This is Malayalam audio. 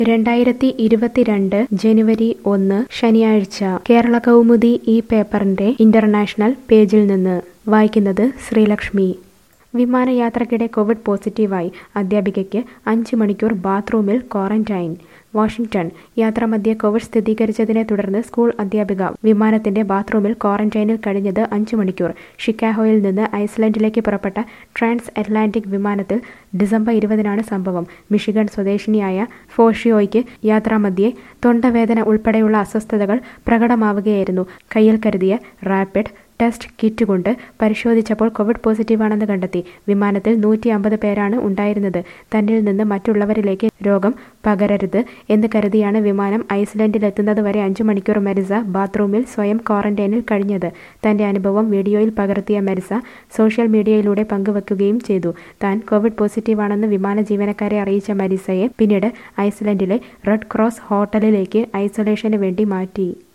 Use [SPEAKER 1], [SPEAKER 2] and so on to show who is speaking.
[SPEAKER 1] രണ്ടായിരത്തി ഇരുപത്തിരണ്ട് ജനുവരി ഒന്ന് ശനിയാഴ്ച കേരള കൗമുദി ഈ പേപ്പറിന്റെ ഇന്റർനാഷണൽ പേജിൽ നിന്ന് വായിക്കുന്നത് ശ്രീലക്ഷ്മി വിമാനയാത്രക്കിടെ കോവിഡ് പോസിറ്റീവായി അധ്യാപികയ്ക്ക് അഞ്ച് മണിക്കൂർ ബാത്റൂമിൽ ക്വാറന്റൈൻ വാഷിംഗ്ടൺ യാത്രാമധ്യേ കോവിഡ് സ്ഥിരീകരിച്ചതിനെ തുടർന്ന് സ്കൂൾ അധ്യാപിക വിമാനത്തിന്റെ ബാത്റൂമിൽ ക്വാറന്റൈനിൽ കഴിഞ്ഞത് അഞ്ച് മണിക്കൂർ ഷിക്കാഗോയിൽ നിന്ന് ഐസ്ലൻഡിലേക്ക് പുറപ്പെട്ട ട്രാൻസ് അറ്റ്ലാന്റിക് വിമാനത്തിൽ ഡിസംബർ ഇരുപതിനാണ് സംഭവം മിഷിഗൺ സ്വദേശിനിയായ ഫോഷിയോയ്ക്ക് യാത്രാമധ്യേ തൊണ്ടവേദന ഉൾപ്പെടെയുള്ള അസ്വസ്ഥതകൾ പ്രകടമാവുകയായിരുന്നു കയ്യിൽ കരുതിയ റാപ്പിഡ് ടെസ്റ്റ് കിറ്റ് കൊണ്ട് പരിശോധിച്ചപ്പോൾ കോവിഡ് പോസിറ്റീവാണെന്ന് കണ്ടെത്തി വിമാനത്തിൽ നൂറ്റി അമ്പത് പേരാണ് ഉണ്ടായിരുന്നത് തന്നിൽ നിന്ന് മറ്റുള്ളവരിലേക്ക് രോഗം പകരരുത് എന്ന് കരുതിയാണ് വിമാനം ഐസ്ലൻഡിലെത്തുന്നത് വരെ അഞ്ചു മണിക്കൂർ മെരിസ ബാത്റൂമിൽ സ്വയം ക്വാറന്റൈനിൽ കഴിഞ്ഞത് തന്റെ അനുഭവം വീഡിയോയിൽ പകർത്തിയ മെരിസ സോഷ്യൽ മീഡിയയിലൂടെ പങ്കുവെക്കുകയും ചെയ്തു താൻ കോവിഡ് പോസിറ്റീവാണെന്ന് വിമാന ജീവനക്കാരെ അറിയിച്ച മെരിസയെ പിന്നീട് ഐസ്ലൻഡിലെ റെഡ് ക്രോസ് ഹോട്ടലിലേക്ക് ഐസൊലേഷന് വേണ്ടി മാറ്റി